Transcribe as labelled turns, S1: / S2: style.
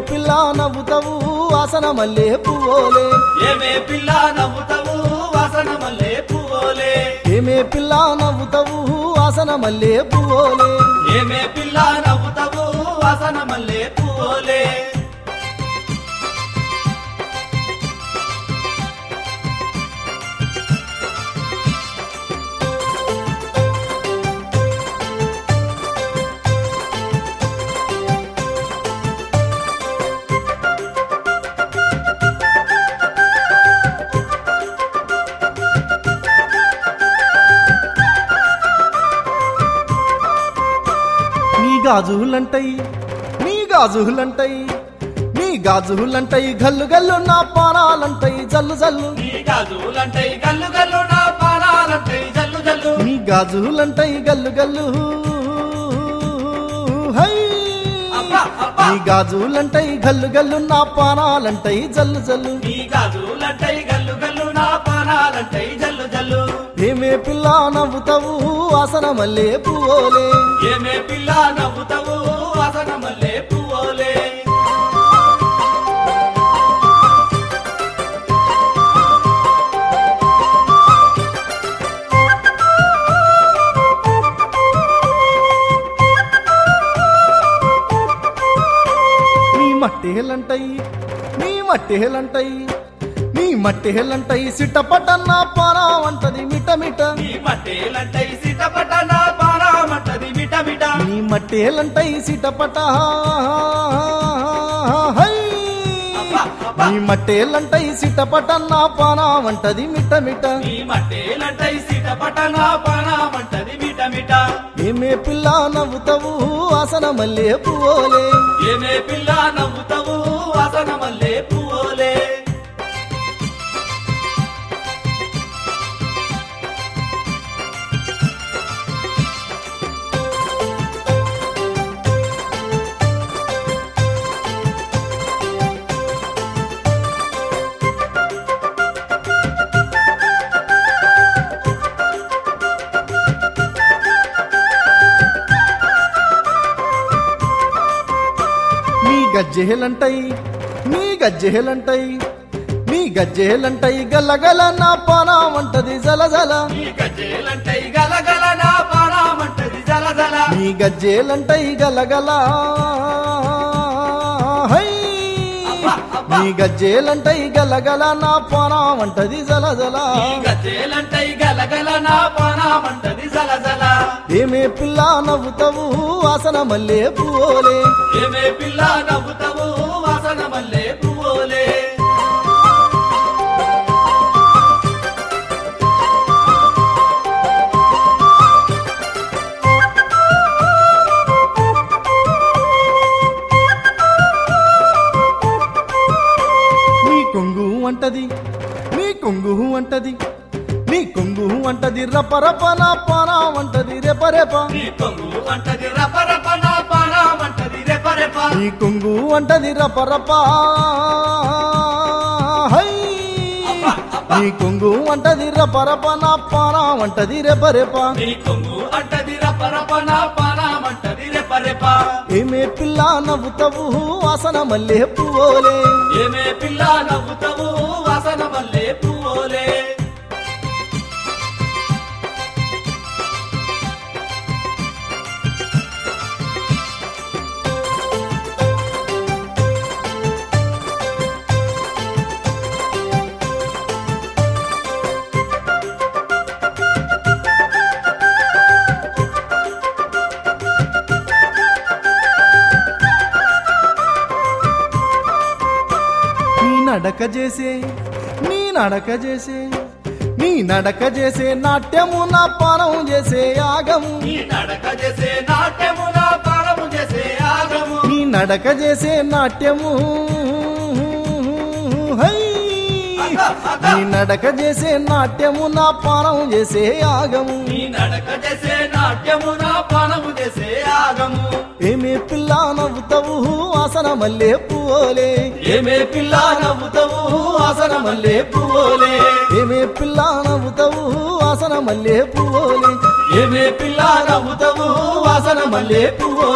S1: పిల్ల నవ్వుతావు వాసన మల్లె పువ్వులే
S2: ఏమే పిల్ల నవ్వుతావు వాసన మల్లె పువ్వులే
S1: ఏమే పిల్ల నవ్వుతావు వాసన మల్లె పువ్వులే
S2: ఏమే పిల్ల నవ్వుతావు వాసన మల్లె పువ్వులే
S1: నీ గాజులంటయి నీ గాజులంటయి నీ గాజులంటయి గల్లు గల్లు నా పానాలంటయి జల్లు జల్లు
S2: నీ గాజులంటాయి గల్లు గల్లు నా పానాలంటాయి జల్లు జల్లు
S1: నీ గాజులంటయి గల్లు గల్లు హై
S2: అబ్బా, అబ్బా.
S1: నీ గాజులంటయి గల్లు గల్లు నా పానాలంటయి జల్లు జల్లు
S2: నీ గాజులంటాయి గల్లు గల్లు నా పానాలంటాయి జల్లు జల్లు
S1: ఏమే పిల్ల నవ్వుతావు వాసన మల్లె పువ్వులే
S2: ఏమే పిల్ల నవ్వుతావు వాసన మల్లె పువ్వులే
S1: నీ మట్టేలంటయి నీ మట్టేలంటయి నీ మట్టేలంటయి సిట్టపటన్న పానా వంటది మిట మిట
S2: నీ మట్టేలంటాయి సిటపట నా పానామంటది మిట మిట
S1: నీ మట్టేలంటయి సిటపట హై
S2: అబ్బా, అబ్బా.
S1: నీ మట్టేలంటయి సిటపటన్న పానా వంటది మిట మిట
S2: నీ మట్టేలంటాయి సిటపట నా పానామంటది మిట మిట
S1: ఏమే పిల్ల నవ్వుతావు వాసన మల్లె పువ్వులే
S2: ఏమే పిల్ల నవ్వుతావు వాసన మల్లె పువ్వులే
S1: నీ గజ్జెలంటయి నీ గజ్జెలంటయి నీ గజ్జెలంటయి గల్లగల నా పానా వంటది జల జల
S2: నీ గజ్జేలంటాయి గలగల నా పానామంటది జల జల
S1: నీ గజ్జేలంటయి గలగల హై
S2: అబ్బా, అబ్బా.
S1: నీ గజ్జేలంటయి గలగల నా పానా వంటది జల జల
S2: నీ గజ్జేలంటాయి గలగల నా పానామంటది జల జల
S1: ఏమే పిల్ల నవ్వుతావు వాసన మల్లె పువ్వులే
S2: ఏమే పిల్ల నవ్వుతావు వాసన మల్లె పువ్వులే
S1: నీ కొంగు అంటది నీ కొంగు అంటది నీ కొంగు అంటది రపరప నా పానా వంటది రెప రెప
S2: నీ కొంగు అంటది రప రప నా పానామంటది రెప రెప
S1: నీ కొంగు అంటది రపరప హై
S2: అబ్బా, అబ్బా.
S1: నీ కొంగు అంటది రపరప నా పానా వంటది రెప రెప
S2: నీ కొంగు అంటది రప రప నా పానామంటది రెప రెప
S1: ఏమే పిల్ల నవ్వుతావు వాసన మల్లె పువ్వులే
S2: ఏమే పిల్ల నవ్వుతావు వాసన మల్లె పువ్వులే
S1: నీ నడక చేసే నీ నడక చేసే నీ నడక చేసే నాట్యము నా పానం చేసే యాగము
S2: నీ నడక చేసే నాట్యము నా పానము చేసే ఆగము
S1: నీ నడక చేసే నాట్యము హై నీ నడక చేసే నాట్యము నా పానం చేసే యాగము
S2: నీ నడక చేసే నాట్యము నా పానము చేసే ఆగము
S1: ఏమే పిల్ల నవ్వుతావు వాసన మల్లె పువ్వులే
S2: ఏమే పిల్ల నవ్వుతావు వాసన మల్లె పువ్వులే
S1: ఏమే పిల్ల నవ్వుతావు వాసన మల్లె పువ్వులే
S2: ఏమే పిల్ల నవ్వుతావు వాసన మల్లె పువ్వులే